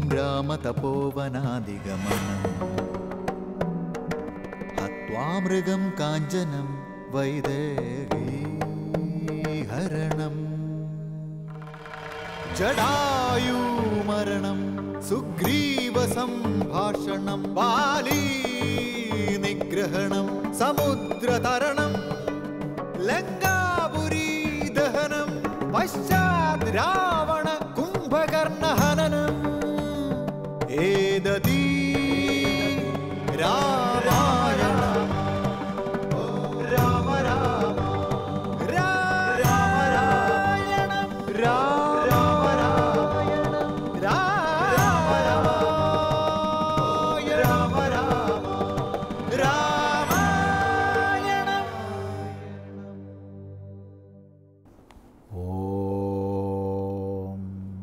രാമതപോവനാദിഗമനം ഹത്വാ മൃഗം കാഞ്ചനം വൈദേഹീഹരണം ജടായൂമരണം സുഗ്രീവ സംഭാഷണം ബാലീ നിഗ്രഹണം സമുദ്രതരണം ലങ്കാപുരീ ദഹനം പശ്ചാത് രാവണ കുംഭകർണഹനനം ഏതീ രാമായണം രാമ രാമ രാമായണം രാമ രാമായണം രാമ രാമ രാമ രാമായണം ഓം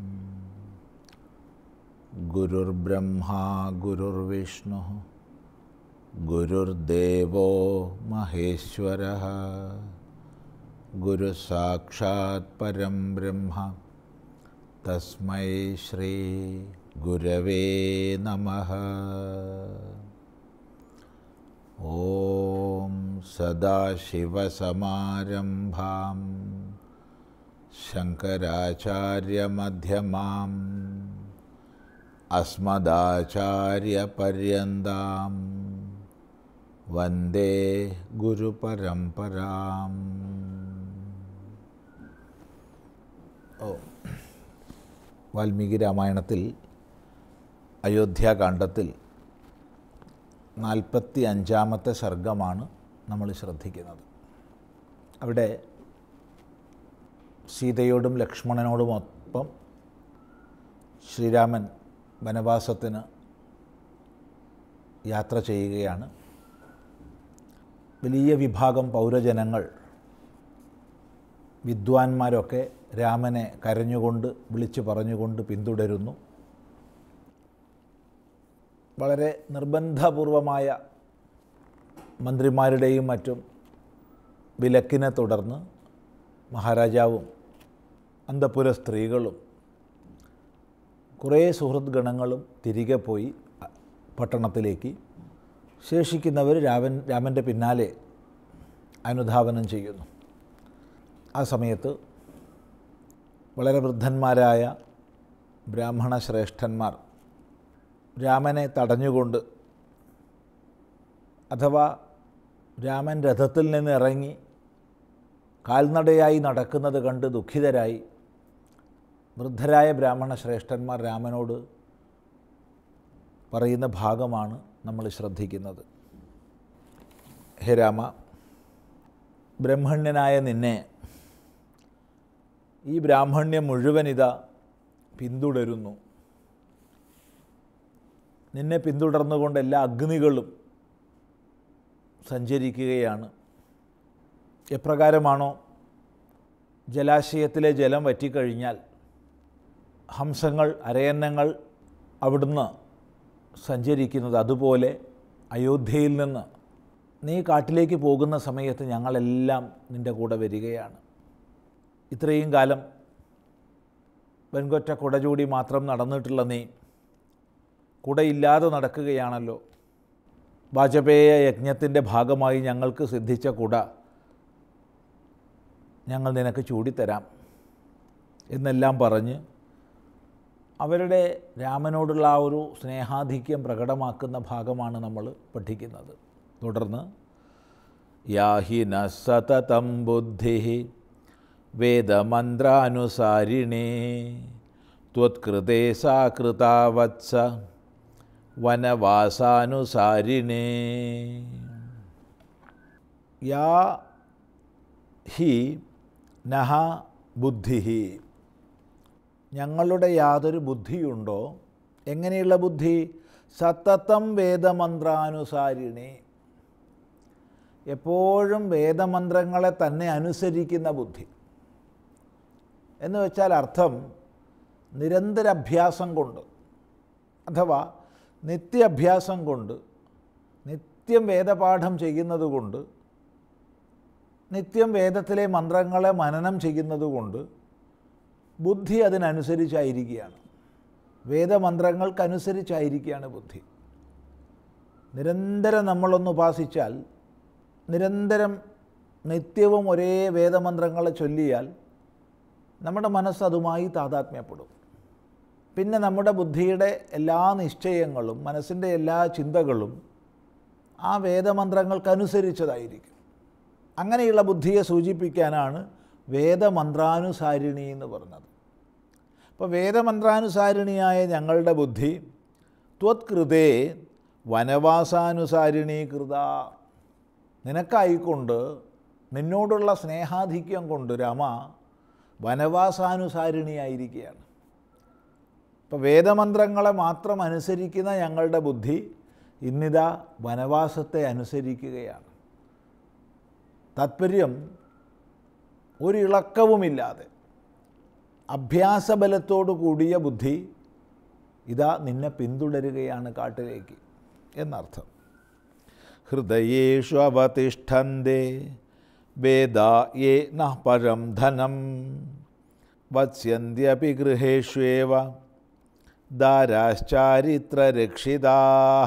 ഗുരുർബ്രഹ്മാ ഗുരുർവിഷ്ണു ഗുരുർദേവോ മഹേശ്വര ഗുരു സാക്ഷാത് പരം ബ്രഹ്മ തസ്മൈ ശ്രീ ഗുരവേ നമഃ ഓം സദാശിവസമാരംഭാം ശങ്കരാചാര്യമധ്യമാം അസ്മദാചാര്യപര്യന്താം വന്ദേ ഗുരുപരമ്പരാം ഓ വാൽമീകി രാമായണത്തിൽ അയോധ്യാകാന്ഡത്തിൽ നാൽപ്പത്തി അഞ്ചാമത്തെ സർഗമാണ് നമ്മൾ ശ്രദ്ധിക്കുന്നത് അവിടെ സീതയോടും ലക്ഷ്മണനോടുമൊപ്പം ശ്രീരാമൻ വനവാസത്തിന് യാത്ര ചെയ്യുകയാണ് വലിയ വിഭാഗം പൗരജനങ്ങൾ വിദ്വാൻമാരൊക്കെ രാമനെ കരഞ്ഞുകൊണ്ട് വിളിച്ചു പറഞ്ഞുകൊണ്ട് പിന്തുടരുന്നു വളരെ നിർബന്ധപൂർവമായ മന്ത്രിമാരുടെയും മറ്റും വിലക്കിനെ തുടർന്ന് മഹാരാജാവും അന്തപുര സ്ത്രീകളും കുറേ സുഹൃത് ഗണങ്ങളും തിരികെ പോയി അ- പട്ടണത്തിലേക്ക് ശേഷിക്കുന്നവർ രാമൻ രാമൻ്റെ പിന്നാലെ അനുധാവനം ചെയ്യുന്നു ആ സമയത്ത് വളരെ വൃദ്ധന്മാരായ ബ്രാഹ്മണ ശ്രേഷ്ഠന്മാർ രാമനെ തടഞ്ഞുകൊണ്ട് അഥവാ രാമൻ രഥത്തിൽ നിന്ന് ഇറങ്ങി കാൽനടയായി നടക്കുന്നത് കണ്ട് ദുഃഖിതരായി വൃദ്ധരായ ബ്രാഹ്മണ ശ്രേഷ്ഠന്മാർ രാമനോട് പറയുന്ന ഭാഗമാണ് നമ്മൾ ശ്രദ്ധിക്കുന്നത് ഹേ രാമ ബ്രഹ്മണ്യനായ നിന്നെ ഈ ബ്രാഹ്മണ്യം മുഴുവൻ ഇതാ പിന്തുടരുന്നു നിന്നെ പിന്തുടർന്നുകൊണ്ട് എല്ലാ അഗ്നികളും സഞ്ചരിക്കുകയാണ് എപ്രകാരമാണോ ജലാശയത്തിലെ ജലം വറ്റിക്കഴിഞ്ഞാൽ ഹംസങ്ങൾ അരയന്നങ്ങൾ അവിടുന്ന് സഞ്ചരിക്കുന്നത് അതുപോലെ അയോധ്യയിൽ നിന്ന് നീ കാട്ടിലേക്ക് പോകുന്ന സമയത്ത് ഞങ്ങളെല്ലാം നിൻ്റെ കൂടെ വരികയാണ് ഇത്രയും കാലം വെൺകൊറ്റ കുട ചൂടി മാത്രം നടന്നിട്ടുള്ള നീ കുടയില്ലാതെ നടക്കുകയാണല്ലോ വാജപേയ യജ്ഞത്തിൻ്റെ ഭാഗമായി ഞങ്ങൾക്ക് സിദ്ധിച്ച കുട ഞങ്ങൾ നിനക്ക് ചൂടിത്തരാം എന്നെല്ലാം പറഞ്ഞ് അവരുടെ രാമനോടുള്ള ആ ഒരു സ്നേഹാധിക്യം പ്രകടമാക്കുന്ന ഭാഗമാണ് നമ്മൾ പഠിക്കുന്നത് തുടർന്ന് യാഹി ന സതതം ബുദ്ധി വേദമന്ത്രാനുസാരിണേ ത്വത്കൃതേ സാ കൃതാവത്സ വനവാസാനുസാരിണേ യാ ഹി നഹ ബുദ്ധി ഞങ്ങളുടെ യാതൊരു ബുദ്ധിയുണ്ടോ എങ്ങനെയുള്ള ബുദ്ധി സതതം വേദമന്ത്രാനുസാരിണി എപ്പോഴും വേദമന്ത്രങ്ങളെ തന്നെ അനുസരിക്കുന്ന ബുദ്ധി എന്ന് വെച്ചാൽ അർത്ഥം നിരന്തര അഭ്യാസം കൊണ്ട് അഥവാ നിത്യാഭ്യാസം കൊണ്ട് നിത്യം വേദപാഠം ചെയ്യുന്നത് കൊണ്ട് നിത്യം വേദത്തിലെ മന്ത്രങ്ങളെ മനനം ചെയ്യുന്നത് കൊണ്ട് ബുദ്ധി അതിനനുസരിച്ചായിരിക്കുകയാണ് വേദമന്ത്രങ്ങൾക്കനുസരിച്ചായിരിക്കുകയാണ് ബുദ്ധി നിരന്തരം നമ്മളൊന്ന് ഉപാസിച്ചാൽ നിരന്തരം നിത്യവും ഒരേ വേദമന്ത്രങ്ങളെ ചൊല്ലിയാൽ നമ്മുടെ മനസ്സ് അതുമായി താതാത്മ്യപ്പെടും പിന്നെ നമ്മുടെ ബുദ്ധിയുടെ എല്ലാ നിശ്ചയങ്ങളും മനസ്സിൻ്റെ എല്ലാ ചിന്തകളും ആ വേദമന്ത്രങ്ങൾക്കനുസരിച്ചതായിരിക്കും അങ്ങനെയുള്ള ബുദ്ധിയെ സൂചിപ്പിക്കാനാണ് വേദമന്ത്രാനുസാരിണി എന്ന് പറഞ്ഞത് അപ്പോൾ വേദമന്ത്രാനുസാരിണിയായ ഞങ്ങളുടെ ബുദ്ധി ത്വത്കൃതേ വനവാസാനുസാരിണീ കൃത നിനക്കായിക്കൊണ്ട് നിന്നോടുള്ള സ്നേഹാധിക്യം കൊണ്ട് രമ വനവാസാനുസാരിണിയായിരിക്കുകയാണ് ഇപ്പോൾ വേദമന്ത്രങ്ങളെ മാത്രം അനുസരിക്കുന്ന ഞങ്ങളുടെ ബുദ്ധി ഇന്നിതാ വനവാസത്തെ അനുസരിക്കുകയാണ് താത്പര്യം ഒരിളക്കവുമില്ലാതെ അഭ്യാസബലത്തോടു കൂടിയ ബുദ്ധി ഇതാ നിന്നെ പിന്തുടരുകയാണ് കാട്ടിലേക്ക് എന്നർത്ഥം ഹൃദയേഷു അവതിഷ്ഠന്തേ വേദ യേ ന പരം ധനം വത്സ്യന്ത്യപി ഗൃഹേഷ്വേവ ദാരാശ്ചാരിത്രരക്ഷിതാ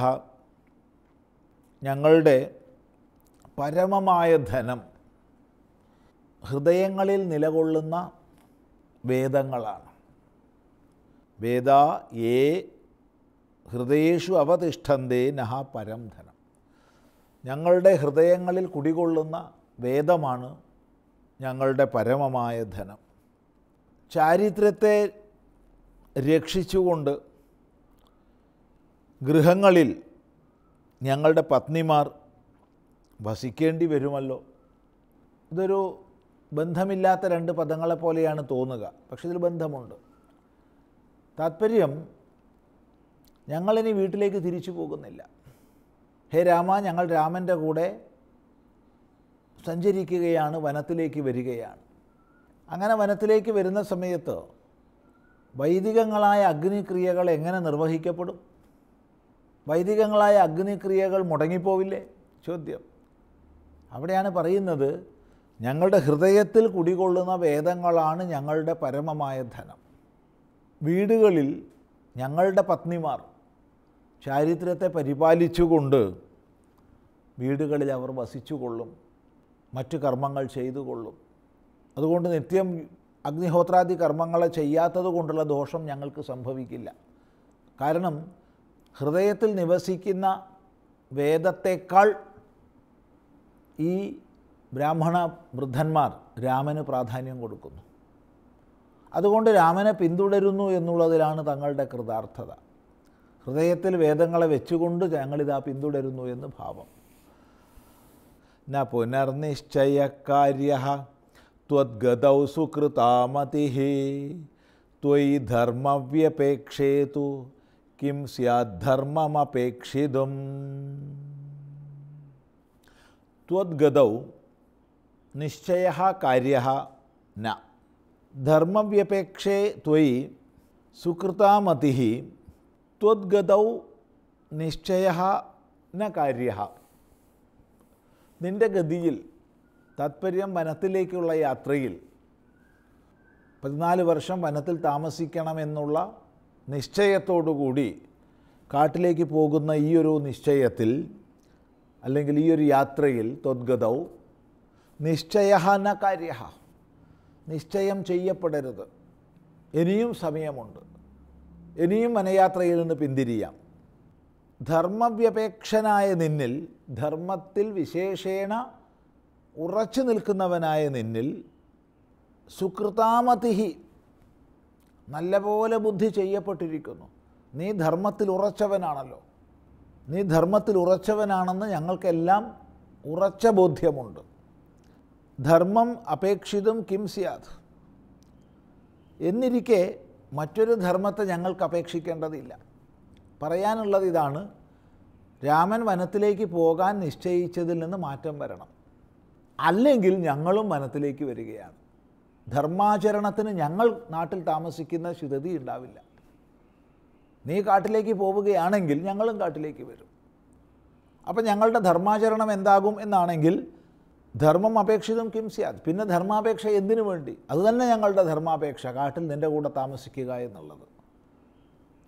ഞങ്ങളുടെ പരമമായ ധനം ഹൃദയങ്ങളിൽ നിലകൊള്ളുന്ന വേദങ്ങളാണ് വേദ ഏ ഹൃദയേഷു അവതിഷ്ഠന്തേ നഹ പരം ധനം ഞങ്ങളുടെ ഹൃദയങ്ങളിൽ കുടികൊള്ളുന്ന വേദമാണ് ഞങ്ങളുടെ പരമമായ ധനം ചാരിത്രത്തെ രക്ഷിച്ചുകൊണ്ട് ഗൃഹങ്ങളിൽ ഞങ്ങളുടെ പത്നിമാർ വസിക്കേണ്ടി വരുമല്ലോ ഇതൊരു ബന്ധമില്ലാത്ത രണ്ട് പദങ്ങളെ പോലെയാണ് തോന്നുക പക്ഷെ ഇതിൽ ബന്ധമുണ്ട് താത്പര്യം ഞങ്ങളിനി വീട്ടിലേക്ക് തിരിച്ചു പോകുന്നില്ല ഹേ രാമ ഞങ്ങൾ രാമൻ്റെ കൂടെ സഞ്ചരിക്കുകയാണ് വനത്തിലേക്ക് വരികയാണ് അങ്ങനെ വനത്തിലേക്ക് വരുന്ന സമയത്ത് വൈദികങ്ങളായ അഗ്നിക്രിയകൾ എങ്ങനെ നിർവഹിക്കപ്പെടും വൈദികങ്ങളായ അഗ്നിക്രിയകൾ മുടങ്ങിപ്പോവില്ലേ ചോദ്യം അവിടെയാണ് പറയുന്നത് ഞങ്ങളുടെ ഹൃദയത്തിൽ കുടികൊള്ളുന്ന വേദങ്ങളാണ് ഞങ്ങളുടെ പരമമായ ധനം വീടുകളിൽ ഞങ്ങളുടെ പത്നിമാർ ചാരിത്രത്തെ പരിപാലിച്ചുകൊണ്ട് വീടുകളിൽ അവർ വസിച്ചുകൊള്ളും മറ്റു കർമ്മങ്ങൾ ചെയ്തു കൊള്ളും അതുകൊണ്ട് നിത്യം അഗ്നിഹോത്രാദി കർമ്മങ്ങളെ ചെയ്യാത്തത് കൊണ്ടുള്ള ദോഷം ഞങ്ങൾക്ക് സംഭവിക്കില്ല കാരണം ഹൃദയത്തിൽ നിവസിക്കുന്ന വേദത്തേക്കാൾ ഈ ബ്രാഹ്മണ വൃദ്ധന്മാർ രാമന് പ്രാധാന്യം കൊടുക്കുന്നു അതുകൊണ്ട് രാമനെ പിന്തുടരുന്നു എന്നുള്ളതിലാണ് തങ്ങളുടെ കൃതാർത്ഥത ഹൃദയത്തിൽ വേദങ്ങളെ വെച്ചുകൊണ്ട് ഞങ്ങളിതാ പിന്തുടരുന്നു എന്ന് ഭാവം ന പുനർനിശ്ചയകാര്യ ത്വദ്ഗതൗ സുകൃതാമതി ത്വയി ധർമ്മവ്യപേക്ഷേതു കിം സ്യാദ്ധർമ്മമപേക്ഷിതും ത്വദ്ഗതൗ നിശ്ചയ കാര്യ ന ധർമ്മവ്യപേക്ഷേ ത്വയി സുകൃതാമതി ത്വദ്ഗതൗ നിശ്ചയ ന കാര്യ നിൻ്റെ ഗതിയിൽ താത്പര്യം വനത്തിലേക്കുള്ള യാത്രയിൽ പതിനാല് വർഷം വനത്തിൽ താമസിക്കണമെന്നുള്ള നിശ്ചയത്തോടുകൂടി കാട്ടിലേക്ക് പോകുന്ന ഈ ഒരു നിശ്ചയത്തിൽ അല്ലെങ്കിൽ ഈ ഒരു യാത്രയിൽ ത്വദ്ഗതൗ നിശ്ചയ ന കാര്യ നിശ്ചയം ചെയ്യപ്പെടരുത് ഇനിയും സമയമുണ്ട് ഇനിയും വനയാത്രയിൽ നിന്ന് പിന്തിരിയാം ധർമ്മവ്യപേക്ഷനായ നിന്നിൽ ധർമ്മത്തിൽ വിശേഷേണ ഉറച്ചു നിൽക്കുന്നവനായ നിന്നിൽ സുകൃതാമതിഹി നല്ലപോലെ ബുദ്ധി ചെയ്യപ്പെട്ടിരിക്കുന്നു നീ ധർമ്മത്തിൽ ഉറച്ചവനാണല്ലോ നീ ധർമ്മത്തിൽ ഉറച്ചവനാണെന്ന് ഞങ്ങൾക്കെല്ലാം ഉറച്ച ബോധ്യമുണ്ട് ധർമ്മം അപേക്ഷിതും കിം സ്യാത് എന്നിരിക്കെ മറ്റൊരു ധർമ്മത്തെ ഞങ്ങൾക്ക് അപേക്ഷിക്കേണ്ടതില്ല പറയാനുള്ളത് ഇതാണ് രാമൻ വനത്തിലേക്ക് പോകാൻ നിശ്ചയിച്ചതിൽ നിന്ന് മാറ്റം വരണം അല്ലെങ്കിൽ ഞങ്ങളും വനത്തിലേക്ക് വരികയാണ് ധർമാചരണത്തിന് ഞങ്ങൾ നാട്ടിൽ താമസിക്കുന്ന സ്ഥിതി ഉണ്ടാവില്ല നീ കാട്ടിലേക്ക് പോവുകയാണെങ്കിൽ ഞങ്ങളും കാട്ടിലേക്ക് വരും അപ്പം ഞങ്ങളുടെ ധർമാചരണം എന്താകും എന്നാണെങ്കിൽ ധർമ്മം അപേക്ഷിതം കിം സ്യാത് പിന്നെ ധർമാപേക്ഷ എന്തിനു വേണ്ടി അതുതന്നെ ഞങ്ങളുടെ ധർമാപേക്ഷ കാട്ടിൽ നിൻ്റെ കൂടെ താമസിക്കുക എന്നുള്ളത്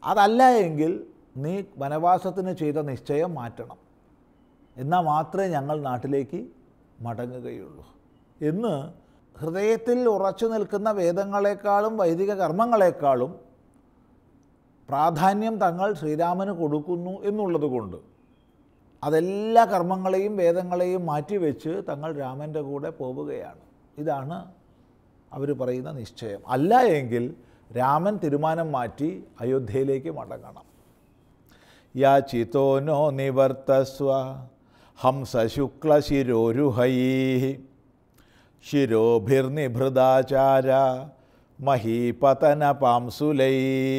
അതല്ല എങ്കിൽ നീ വനവാസത്തിന് ചെയ്ത നിശ്ചയം മാറ്റണം എന്നാൽ മാത്രമേ ഞങ്ങൾ നാട്ടിലേക്ക് മടങ്ങുകയുള്ളൂ എന്ന് ഹൃദയത്തിൽ ഉറച്ചു നിൽക്കുന്ന വേദങ്ങളെക്കാളും വൈദിക കർമ്മങ്ങളെക്കാളും പ്രാധാന്യം തങ്ങൾ ശ്രീരാമന് കൊടുക്കുന്നു എന്നുള്ളത് കൊണ്ട് അതെല്ലാ കർമ്മങ്ങളെയും വേദങ്ങളെയും മാറ്റിവെച്ച് തങ്ങൾ രാമൻ്റെ കൂടെ പോവുകയാണ് ഇതാണ് അവർ പറയുന്ന നിശ്ചയം അല്ല എങ്കിൽ രാമൻ തീരുമാനം മാറ്റി അയോധ്യയിലേക്ക് മടങ്ങണം യാചിതോ നോ നിവർത്തസ്വ ഹംസശുക്ലശിരോരുഹൈ ശിരോഭിർനിഭൃതാചാര മഹീപതന പാംസുലൈ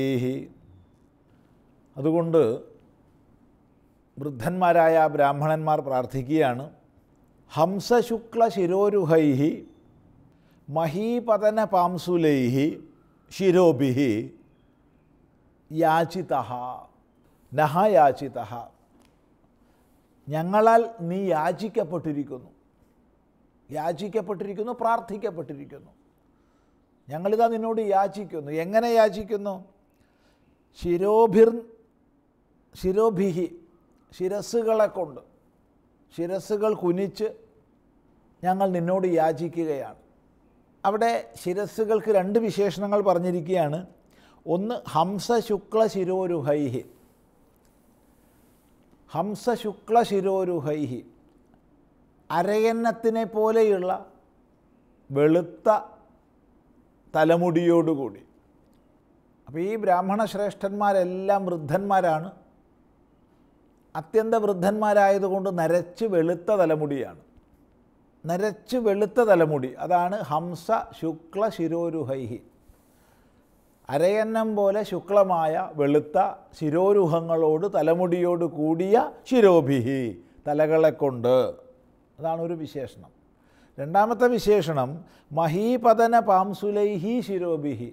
അതുകൊണ്ട് വൃദ്ധന്മാരായ ബ്രാഹ്മണന്മാർ പ്രാർത്ഥിക്കുകയാണ് ഹംസശുക്ല ശിരോരുഹൈ മഹീപതന പാംസുലൈ ശിരോഭി യാചിത നഹ യാചിത ഞങ്ങളാൽ നീ യാചിക്കപ്പെട്ടിരിക്കുന്നു യാചിക്കപ്പെട്ടിരിക്കുന്നു പ്രാർത്ഥിക്കപ്പെട്ടിരിക്കുന്നു ഞങ്ങളിതാ നിന്നോട് യാചിക്കുന്നു എങ്ങനെ യാചിക്കുന്നു ശിരോഭിർ ശിരോഭിഹി ശിരസ്സുകളെ കൊണ്ട് ശിരസ്സുകൾ കുനിച്ച് ഞങ്ങൾ നിന്നോട് യാചിക്കുകയാണ് അവിടെ ശിരസ്സുകൾക്ക് രണ്ട് വിശേഷണങ്ങൾ പറഞ്ഞിരിക്കുകയാണ് ഒന്ന് ഹംസശുക്ല ശിരോരുഹൈഹി ഹംസശുക്ല ശിരോരുഹൈഹി അരയന്നത്തിനെ പോലെയുള്ള വെളുത്ത തലമുടിയോടുകൂടി അപ്പോൾ ഈ ബ്രാഹ്മണ ശ്രേഷ്ഠന്മാരെല്ലാം വൃദ്ധന്മാരാണ് അത്യന്ത വൃദ്ധന്മാരായതുകൊണ്ട് നരച്ച് വെളുത്ത തലമുടിയാണ് നരച്ച് വെളുത്ത തലമുടി അതാണ് ഹംസ ശുക്ല ശിരോരുഹൈഹി അരയന്നം പോലെ ശുക്ലമായ വെളുത്ത ശിരോരുഹങ്ങളോട് തലമുടിയോട് കൂടിയ ശിരോഭിഹി തലകളെ കൊണ്ട് അതാണ് ഒരു വിശേഷണം രണ്ടാമത്തെ വിശേഷണം മഹീപതന പാംസുലൈഹി ശിരോഭിഹി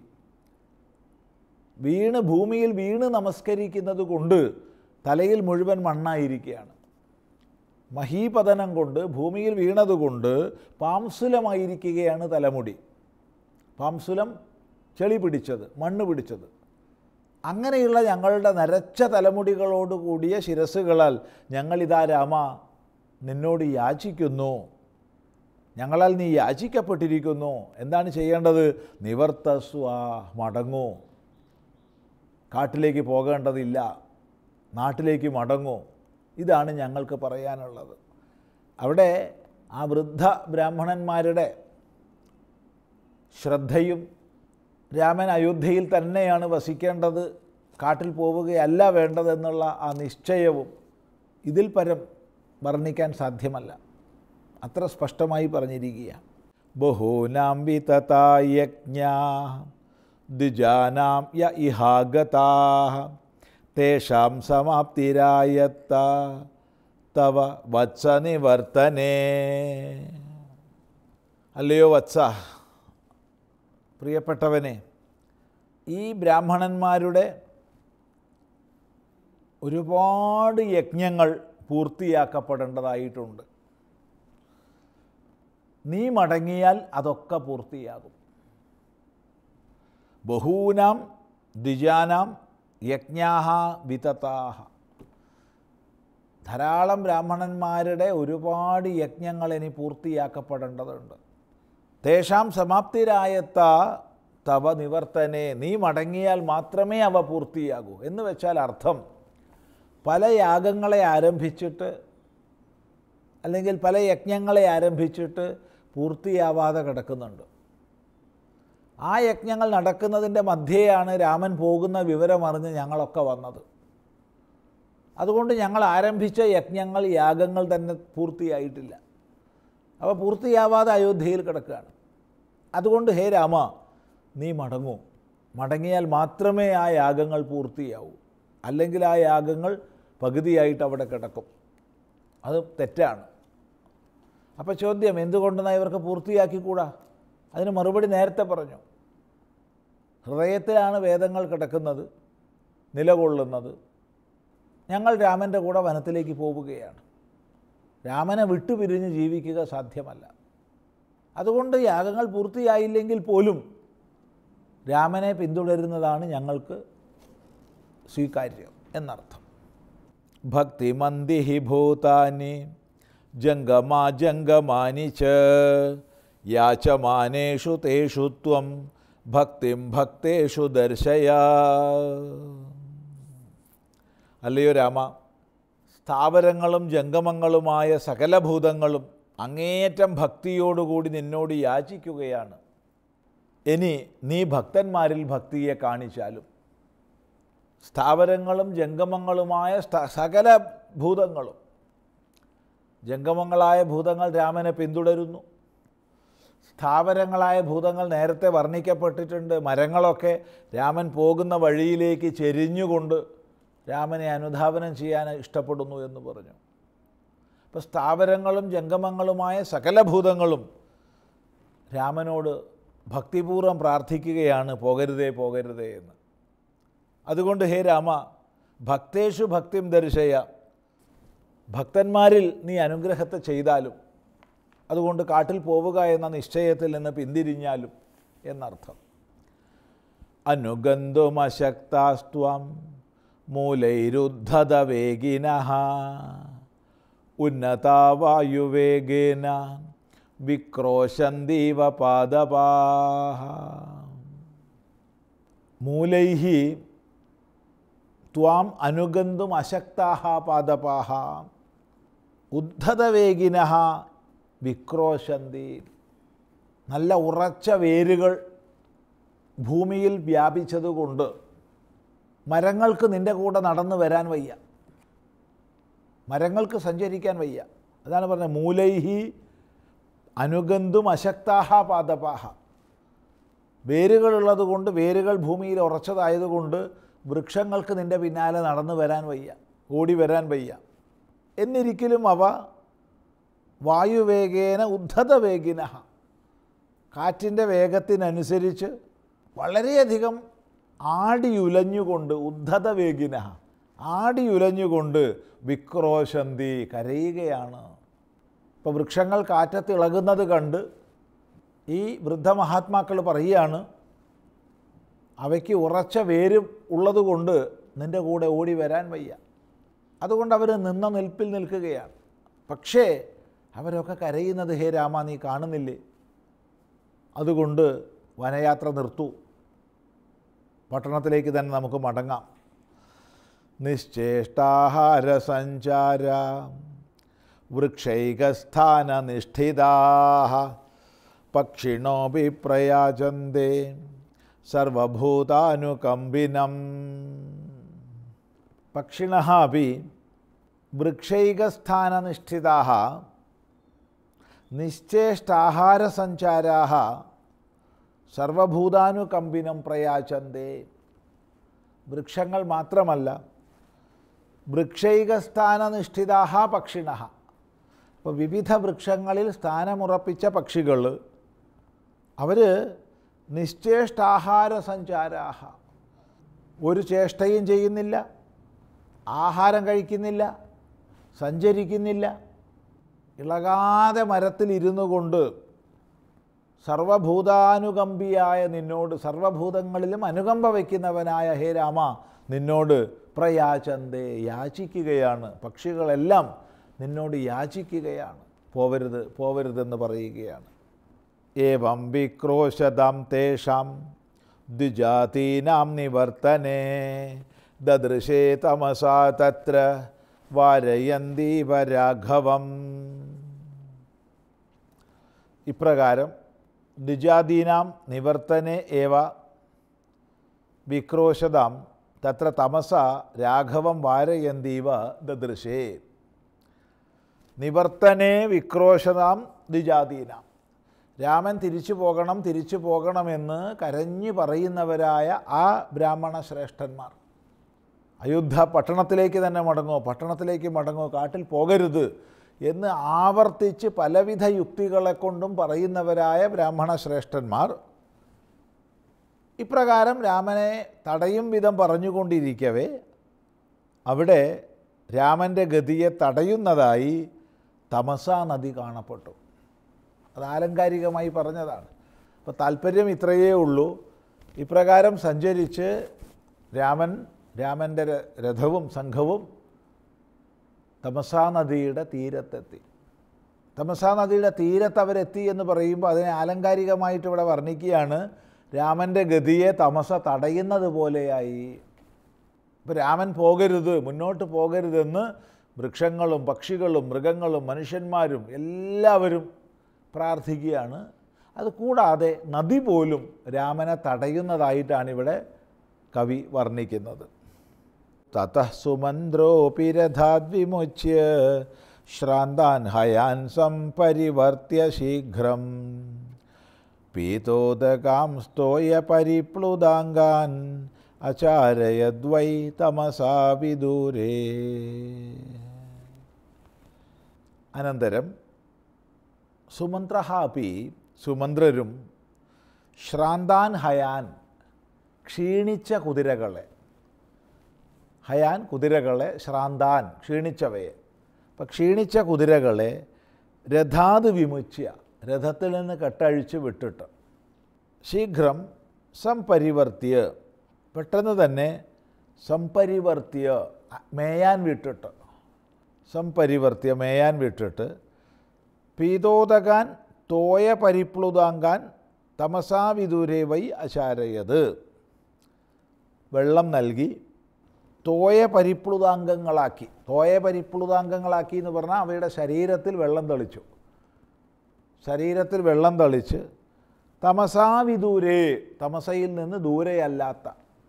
വീണ് ഭൂമിയിൽ വീണ് നമസ്കരിക്കുന്നത് കൊണ്ട് തലയിൽ മുഴുവൻ മണ്ണായിരിക്കുകയാണ് മഹീപതനം കൊണ്ട് ഭൂമിയിൽ വീണതുകൊണ്ട് പാംസുലമായിരിക്കുകയാണ് തലമുടി പാംസുലം ചെളി പിടിച്ചത് മണ്ണ് പിടിച്ചത് അങ്ങനെയുള്ള ഞങ്ങളുടെ നരച്ച തലമുടികളോട് കൂടിയ ശിരസ്സുകളാൽ ഞങ്ങളിതാ രാമ നിന്നോട് യാചിക്കുന്നു ഞങ്ങളാൽ നീ യാചിക്കപ്പെട്ടിരിക്കുന്നു എന്താണ് ചെയ്യേണ്ടത് നിവർത്തസ്വ മടങ്ങൂ കാട്ടിലേക്ക് പോകേണ്ടതില്ല നാട്ടിലേക്ക് മടങ്ങൂ ഇതാണ് ഞങ്ങൾക്ക് പറയാനുള്ളത് അവിടെ ആ വൃദ്ധ ബ്രാഹ്മണന്മാരുടെ ശ്രദ്ധയും രാമൻ അയോധ്യയിൽ തന്നെയാണ് വസിക്കേണ്ടത് കാട്ടിൽ പോവുകയല്ല വേണ്ടതെന്നുള്ള ആ നിശ്ചയവും ഇതിൽ പരം വർണ്ണിക്കാൻ സാധ്യമല്ല അത്ര സ്പഷ്ടമായി പറഞ്ഞിരിക്കുകയാണ് ബഹൂനാം വിതതായജ്ഞ ദ്വിജാനാം യ ഇഹാഗതാ തേഷാം സമാപ്തിരായത്ത തവ വത്സ നിവർത്തനേ അല്ലയോ വത്സ പ്രിയപ്പെട്ടവനെ ഈ ബ്രാഹ്മണന്മാരുടെ ഒരുപാട് യജ്ഞങ്ങൾ പൂർത്തിയാക്കപ്പെടേണ്ടതായിട്ടുണ്ട് നീ മടങ്ങിയാൽ അതൊക്കെ പൂർത്തിയാകും ബഹൂനാം ദ്വിജാനാം യജ്ഞാഹ വിതതാഹ ധാരാളം ബ്രാഹ്മണന്മാരുടെ ഒരുപാട് യജ്ഞങ്ങൾ ഇനി പൂർത്തിയാക്കപ്പെടേണ്ടതുണ്ട് തേഷാം സമാപ്തിരായത്ത തവ നിവർത്തനെ നീ മടങ്ങിയാൽ മാത്രമേ അവ പൂർത്തിയാകൂ എന്ന് വെച്ചാൽ അർത്ഥം പല യാഗങ്ങളെ ആരംഭിച്ചിട്ട് അല്ലെങ്കിൽ പല യജ്ഞങ്ങളെ ആരംഭിച്ചിട്ട് പൂർത്തിയാവാതെ കിടക്കുന്നുണ്ട് ആ യജ്ഞങ്ങൾ നടക്കുന്നതിൻ്റെ മധ്യേയാണ് രാമൻ പോകുന്ന വിവരമറിഞ്ഞ് ഞങ്ങളൊക്കെ വന്നത് അതുകൊണ്ട് ഞങ്ങൾ ആരംഭിച്ച യജ്ഞങ്ങൾ യാഗങ്ങൾ തന്നെ പൂർത്തിയായിട്ടില്ല അവ പൂർത്തിയാവാതെ അയോധ്യയിൽ കിടക്കുകയാണ് അതുകൊണ്ട് ഹേ രാമ നീ മടങ്ങൂ മടങ്ങിയാൽ മാത്രമേ ആ യാഗങ്ങൾ പൂർത്തിയാവൂ അല്ലെങ്കിൽ ആ യാഗങ്ങൾ പകുതിയായിട്ട് അവിടെ കിടക്കും അത് തെറ്റാണ് അപ്പോൾ ചോദ്യം എന്തുകൊണ്ടെന്നാൽ ഇവർക്ക് പൂർത്തിയാക്കിക്കൂടാ അതിന് മറുപടി നേരത്തെ പറഞ്ഞു ഹൃദയത്തിലാണ് വേദങ്ങൾ കിടക്കുന്നത് നിലകൊള്ളുന്നത് ഞങ്ങൾ രാമൻ്റെ കൂടെ വനത്തിലേക്ക് പോവുകയാണ് രാമനെ വിട്ടുപിരിഞ്ഞ് ജീവിക്കുക സാധ്യമല്ല അതുകൊണ്ട് യാഗങ്ങൾ പൂർത്തിയായില്ലെങ്കിൽ പോലും രാമനെ പിന്തുടരുന്നതാണ് ഞങ്ങൾക്ക് സ്വീകാര്യം എന്നർത്ഥം ഭക്തിമന്തി ഹി ഭൂതാനി ജംഗമാ ജംഗമാനി ച യാചമാനേഷു തേഷു ത്വം ഭക്തിം ഭക്തേഷു ദർശയ അല്ലയോ രാമ സ്ഥാവരങ്ങളും ജംഗമങ്ങളുമായ സകല ഭൂതങ്ങളും അങ്ങേയറ്റം ഭക്തിയോടുകൂടി നിന്നോട് യാചിക്കുകയാണ് ഇനി നീ ഭക്തന്മാരിൽ ഭക്തിയെ കാണിച്ചാലും സ്ഥാവരങ്ങളും ജംഗമങ്ങളുമായ സ്ഥ- സകല ഭൂതങ്ങളും ജംഗമങ്ങളായ ഭൂതങ്ങൾ രാമനെ പിന്തുടരുന്നു സ്ഥാവരങ്ങളായ ഭൂതങ്ങൾ നേരത്തെ വർണ്ണിക്കപ്പെട്ടിട്ടുണ്ട് മരങ്ങളൊക്കെ രാമൻ പോകുന്ന വഴിയിലേക്ക് ചെരിഞ്ഞുകൊണ്ട് രാമനെ അനുധാവനം ചെയ്യാൻ ഇഷ്ടപ്പെടുന്നു എന്ന് പറഞ്ഞു അപ്പോൾ സ്ഥാവരങ്ങളും ജംഗമങ്ങളുമായ സകല ഭൂതങ്ങളും രാമനോട് ഭക്തിപൂർവ്വം പ്രാർത്ഥിക്കുകയാണ് പോകരുതേ പോകരുതേ എന്ന് അതുകൊണ്ട് ഹേ രാമ ഭക്തേഷു ഭക്തിം ദർശയ ഭക്തന്മാരിൽ നീ അനുഗ്രഹത്തെ ചെയ്താലും അതുകൊണ്ട് കാട്ടിൽ പോവുക എന്ന നിശ്ചയത്തിൽ നിന്ന് പിന്തിരിഞ്ഞാലും എന്നർത്ഥം അനുഗന്ധുമശക്താസ്ത്വം മൂലൈരുദ്ധത വേഗിന ഉന്നതാവായുവേഗേന വിക്രോശന്തീവ പാദപാ മൂലൈ ത്വാം അനുഗന്ധും അശക്താഹ പാദപാഹ ഉദ്ധതവേഗിന വിക്രോശന്തി നല്ല ഉറച്ച വേരുകൾ ഭൂമിയിൽ വ്യാപിച്ചതുകൊണ്ട് മരങ്ങൾക്ക് നിൻ്റെ കൂടെ നടന്നു വരാൻ വയ്യ മരങ്ങൾക്ക് സഞ്ചരിക്കാൻ വയ്യ അതാണ് പറഞ്ഞത് മൂലൈഹി അനുഗന്ധും അശക്താഹ പാദപാഹ വേരുകളുള്ളത് കൊണ്ട് വേരുകൾ ഭൂമിയിൽ ഉറച്ചതായതുകൊണ്ട് വൃക്ഷങ്ങൾക്ക് നിൻ്റെ പിന്നാലെ നടന്നു വരാൻ വയ്യ ഓടി വരാൻ വയ്യ എന്നിരിക്കലും അവ വായുവേഗേന ഉദ്ധത വേഗിന കാറ്റിൻ്റെ വേഗത്തിനനുസരിച്ച് വളരെയധികം ആടിയുലഞ്ഞുകൊണ്ട് ഉദ്ധത വേഗിന ആടിയുലഞ്ഞുകൊണ്ട് വിക്രോശന്തി കരയുകയാണ് ഇപ്പോൾ വൃക്ഷങ്ങൾ കാറ്റത്ത് ഇളകുന്നത് കണ്ട് ഈ വൃദ്ധമഹാത്മാക്കൾ പറയുകയാണ് അവയ്ക്ക് ഉറച്ച വേരും ഉള്ളതുകൊണ്ട് നിൻ്റെ കൂടെ ഓടി വരാൻ വയ്യ അതുകൊണ്ട് അവർ നിന്ന നിൽപ്പിൽ നിൽക്കുകയാണ് പക്ഷേ അവരൊക്കെ കരയുന്നത് ഹേ രാമ നീ കാണുന്നില്ലേ അതുകൊണ്ട് വനയാത്ര നിർത്തൂ പട്ടണത്തിലേക്ക് തന്നെ നമുക്ക് മടങ്ങാം നിശ്ചേഷ്ടാഹാര സഞ്ചാര വൃക്ഷൈകസ്ഥാനനിഷ്ഠിതാ പക്ഷിണോപി പ്രയാചന്തേ സർവഭൂതാനുകമ്പിനം പക്ഷിണ അപ്പി വൃക്ഷൈകസ്ഥാനനിഷ്ഠിതാ നിശ്ചേഷ്ടാഹാരസഞ്ചാരാ സർവഭൂതാനുകമ്പിനം പ്രയാചന്തേ വൃക്ഷങ്ങൾ മാത്രമല്ല വൃക്ഷൈകസ്ഥാനനിഷ്ഠിതാ പക്ഷിണ അപ്പോൾ വിവിധ വൃക്ഷങ്ങളിൽ സ്ഥാനമുറപ്പിച്ച പക്ഷികൾ അവർ നിശ്ചേഷ്ടാഹാര സഞ്ചാരാഹ ഒരു ചേഷ്ടയും ചെയ്യുന്നില്ല ആഹാരം കഴിക്കുന്നില്ല സഞ്ചരിക്കുന്നില്ല ഇളകാതെ മരത്തിൽ ഇരുന്നു കൊണ്ട് സർവഭൂതാനുകമ്പിയായ നിന്നോട് സർവഭൂതങ്ങളിലും അനുകമ്പ വയ്ക്കുന്നവനായ ഹേ രാമ നിന്നോട് പ്രയാചന്തേ യാചിക്കുകയാണ് പക്ഷികളെല്ലാം നിന്നോട് യാചിക്കുകയാണ് പോവരുത് പോവരുതെന്ന് പറയുകയാണ് ഏവം വിക്രോശതാം തേഷാം ദ്വിജാതീനാം നിവർത്തനേ ദദൃശേ തമസാ തത്ര വാരയന്തീവ രാഘവം ഇപ്രകാരം ദ്വിജാതീനാം നിവർത്തനെ ഏവ വിക്രോശതാം തത്ര തമസ രാഘവം വാരയന്തീവ ദദൃശേ നിവർത്തനെ വിക്രോശതാം ദ്വിജാതീനാം രാമൻ തിരിച്ചു പോകണം തിരിച്ചു പോകണമെന്ന് കരഞ്ഞു പറയുന്നവരായ ആ ബ്രാഹ്മണ ശ്രേഷ്ഠന്മാർ അയോധ്യ പട്ടണത്തിലേക്ക് തന്നെ മടങ്ങോ പട്ടണത്തിലേക്ക് മടങ്ങോ കാട്ടിൽ പോകരുത് എന്ന് ആവർത്തിച്ച് പലവിധ യുക്തികളെ കൊണ്ടും പറയുന്നവരായ ബ്രാഹ്മണ ശ്രേഷ്ഠന്മാർ ഇപ്രകാരം രാമനെ തടയും വിധം പറഞ്ഞുകൊണ്ടിരിക്കവേ അവിടെ രാമൻ്റെ ഗതിയെ തടയുന്നതായി തമസാ നദി കാണപ്പെട്ടു അത് ആലങ്കാരികമായി പറഞ്ഞതാണ് അപ്പോൾ താല്പര്യം ഇത്രയേ ഉള്ളൂ ഇപ്രകാരം സഞ്ചരിച്ച് രാമൻ രാമൻ്റെ ര- രഥവും സംഘവും തമസാ നദിയുടെ തീരത്തെത്തി തമസാ നദിയുടെ തീരത്ത് അവരെത്തി എന്ന് പറയുമ്പോൾ അതിനെ ആലങ്കാരികമായിട്ട് ഇവിടെ വർണ്ണിക്കുകയാണ് രാമൻ്റെ ഗതിയെ തമസ തടയുന്നത് പോലെയായി ഇപ്പോൾ രാമൻ പോകരുത് മുന്നോട്ട് പോകരുതെന്ന് വൃക്ഷങ്ങളും പക്ഷികളും മൃഗങ്ങളും മനുഷ്യന്മാരും എല്ലാവരും പ്രാർത്ഥിക്കുകയാണ് അത് കൂടാതെ നദി പോലും രാമനെ തടയുന്നതായിട്ടാണ് ഇവിടെ കവി വർണ്ണിക്കുന്നത് തതഃ സുമന്ത്രോപി രഥാദ്വിമുച്യ ശ്രാന്താൻ ഹയാൻ സംപരിവർത്തിയ ശീഘ്രം പീതോദകാം സ്തോയ പരിപ്ലുതാംഗാൻ അചാരയദ്വൈ തമസാ വിദൂരേ അനന്തരം സുമന്ത്രഃ അപ്പി സുമന്ത്രരും ശ്രാന്താൻ ഹയാൻ ക്ഷീണിച്ച കുതിരകളെ ഹയാൻ കുതിരകളെ ശ്രാന്താൻ ക്ഷീണിച്ചവയെ അപ്പം ക്ഷീണിച്ച കുതിരകളെ രഥാത് വിമുച്യ രഥത്തിൽ നിന്ന് കെട്ടഴിച്ച് വിട്ടിട്ട് ശീഘ്രം സംപരിവർത്തിയ പെട്ടെന്ന് തന്നെ സംപരിവർത്തിയ മേയാൻ വിട്ടിട്ട് സംപരിവർത്തിയ മേയാൻ വിട്ടിട്ട് പീതോദകാൻ തോയ പരിപ്ലുതാങ്കാൻ തമസാവിദൂരേ വൈ അശാരയത് വെള്ളം നൽകി തോയ പരിപ്ലുതാംഗങ്ങളാക്കി തോയ പരിപ്ലുതാംഗങ്ങളാക്കി എന്ന് പറഞ്ഞാൽ അവയുടെ ശരീരത്തിൽ വെള്ളം തളിച്ചു ശരീരത്തിൽ വെള്ളം തളിച്ച് തമസാവിദൂരേ തമസയിൽ നിന്ന് ദൂരെയല്ലാത്ത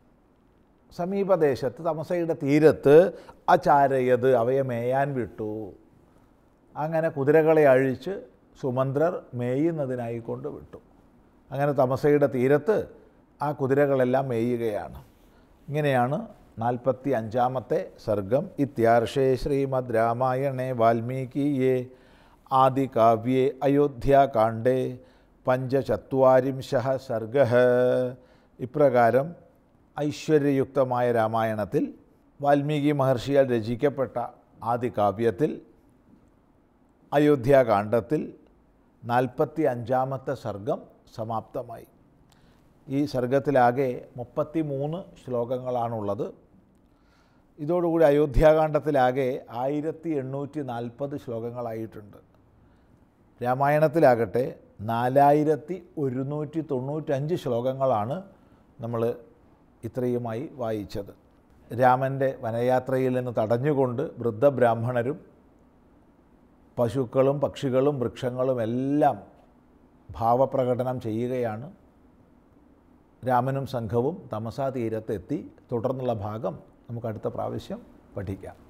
സമീപദേശത്ത് തമസയുടെ തീരത്ത് അചാരയത് അവയെ മേയാൻ വിട്ടു അങ്ങനെ കുതിരകളെ അഴിച്ച് സുമന്ത്രർ മേയുന്നതിനായി കൊണ്ട് വിട്ടു അങ്ങനെ തമസയുടെ തീരത്ത് ആ കുതിരകളെല്ലാം മേയുകയാണ് ഇങ്ങനെയാണ് നാൽപ്പത്തി അഞ്ചാമത്തെ സർഗം ഇത്യാർഷേ ശ്രീമദ് രാമായണേ വാൽമീകിയെ ആദികാവ്യേ അയോധ്യാകാണ്ഡേ പഞ്ചചത്വാരിംശ സർഗ ഇപ്രകാരം ഐശ്വര്യയുക്തമായ രാമായണത്തിൽ വാൽമീകി മഹർഷിയാൽ രചിക്കപ്പെട്ട ആദികാവ്യത്തിൽ അയോധ്യാകാണ്ഡത്തിൽ നാൽപ്പത്തി അഞ്ചാമത്തെ സർഗം സമാപ്തമായി ഈ സർഗത്തിലാകെ മുപ്പത്തി മൂന്ന് ശ്ലോകങ്ങളാണുള്ളത് ഇതോടുകൂടി അയോധ്യാകാണ്ഡത്തിലാകെ ആയിരത്തി എണ്ണൂറ്റി നാൽപ്പത് ശ്ലോകങ്ങളായിട്ടുണ്ട് രാമായണത്തിലാകട്ടെ നാലായിരത്തി ഒരുന്നൂറ്റി തൊണ്ണൂറ്റഞ്ച് ശ്ലോകങ്ങളാണ് നമ്മൾ ഇത്രയുമായി വായിച്ചത് രാമൻ്റെ വനയാത്രയിൽ നിന്ന് തടഞ്ഞുകൊണ്ട് വൃദ്ധബ്രാഹ്മണരും പശുക്കളും പക്ഷികളും വൃക്ഷങ്ങളും എല്ലാം ഭാവപ്രകടനം ചെയ്യുകയാണ് രാമനും സംഘവും തമസാ തീരത്തെത്തി തുടർന്നുള്ള ഭാഗം നമുക്ക് അടുത്ത പ്രാവശ്യം പഠിക്കാം